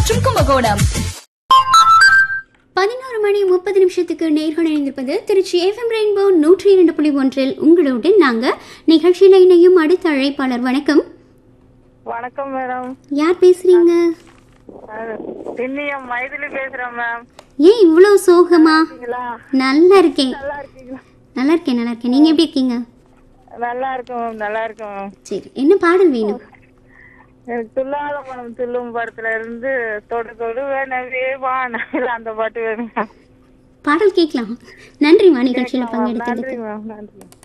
மற்றும் கும்பகோணம் பதினோரு மணி முப்பது நிமிஷத்துக்கு நேர்கள் இணைந்திருப்பது திருச்சி எஃப்எம் ரெயின்போ நூற்றி இரண்டு புள்ளி ஒன்றில் உங்களோடு நாங்க நிகழ்ச்சியில இணையும் அடுத்த அழைப்பாளர் வணக்கம் வணக்கம் மேடம் யார் பேசுறீங்க திண்ணியம் மைதிலி பேசுறேன் மேம் ஏன் இவ்வளவு சோகமா இருக்கீங்களா நல்லா இருக்கேன் நல்லா இருக்கீங்களா நல்லா இருக்கேன் நல்லா இருக்கேன் நீங்க எப்படி இருக்கீங்க நல்லா இருக்கேன் மேம் நல்லா இருக்கேன் மேம் சரி என்ன பாடல் வேணும் எனக்கு துல்லாத பணம் துள்ளும் படத்துல இருந்து தொடு தொடு வேணவே வானவில் அந்த பாட்டு வேணும் மேம் பாடல் கேட்கலாம் நன்றிமா நிகழ்ச்சியில பங்கெடுத்ததுக்கு நன்றி மேம் நன்றி